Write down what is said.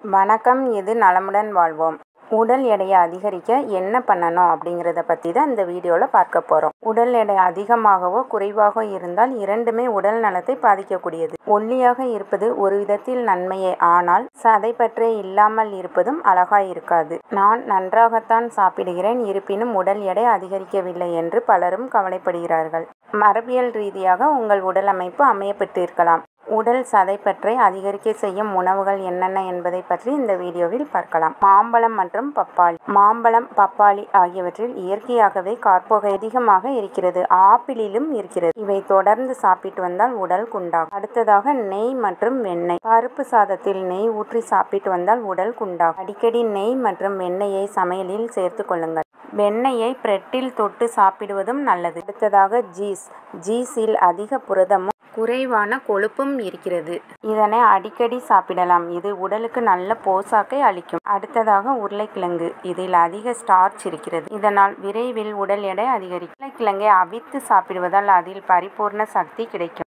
வணக்கம் இது நலமுடன் வாழ்வோம் உடல் எடையை அதிகரிக்க என்ன பண்ணணும் அப்படிங்கிறத பற்றி தான் இந்த வீடியோவில் பார்க்க போகிறோம் உடல் எடை அதிகமாகவோ குறைவாக இருந்தால் இரண்டுமே உடல் நலத்தை பாதிக்கக்கூடியது ஒல்லியாக இருப்பது ஒரு விதத்தில் நன்மையே ஆனால் சதைப்பற்றே இல்லாமல் இருப்பதும் அழகாய் இருக்காது நான் நன்றாகத்தான் சாப்பிடுகிறேன் இருப்பினும் உடல் எடை அதிகரிக்கவில்லை என்று பலரும் கவலைப்படுகிறார்கள் மரபியல் ரீதியாக உங்கள் உடல் அமைப்பு அமையப்பட்டிருக்கலாம் உடல் சதைப்பற்றை அதிகரிக்க செய்யும் உணவுகள் என்னென்ன என்பதை பற்றி இந்த வீடியோவில் பார்க்கலாம் மாம்பழம் மற்றும் பப்பாளி மாம்பழம் பப்பாளி ஆகியவற்றில் இயற்கையாகவே கார்போகை அதிகமாக இருக்கிறது ஆப்பிளிலும் இருக்கிறது இவை தொடர்ந்து சாப்பிட்டு வந்தால் உடல் குண்டாகும் அடுத்ததாக நெய் மற்றும் வெண்ணெய் பருப்பு சாதத்தில் நெய் ஊற்றி சாப்பிட்டு வந்தால் உடல் குண்டாகும் அடிக்கடி நெய் மற்றும் வெண்ணெயை சமையலில் சேர்த்து கொள்ளுங்கள் வெண்ணெயை பிரெட்டில் தொட்டு சாப்பிடுவதும் நல்லது அடுத்ததாக ஜீஸ் ஜீஸில் அதிக புரதமும் குறைவான கொழுப்பும் இருக்கிறது இதனை அடிக்கடி சாப்பிடலாம் இது உடலுக்கு நல்ல போசாக்கை அளிக்கும் அடுத்ததாக உருளைக்கிழங்கு இதில் அதிக ஸ்டார்ச் இருக்கிறது இதனால் விரைவில் உடல் எடை அதிகரிக்கும் உருளைக்கிழங்கை அவித்து சாப்பிடுவதால் அதில் பரிபூர்ண சக்தி கிடைக்கும்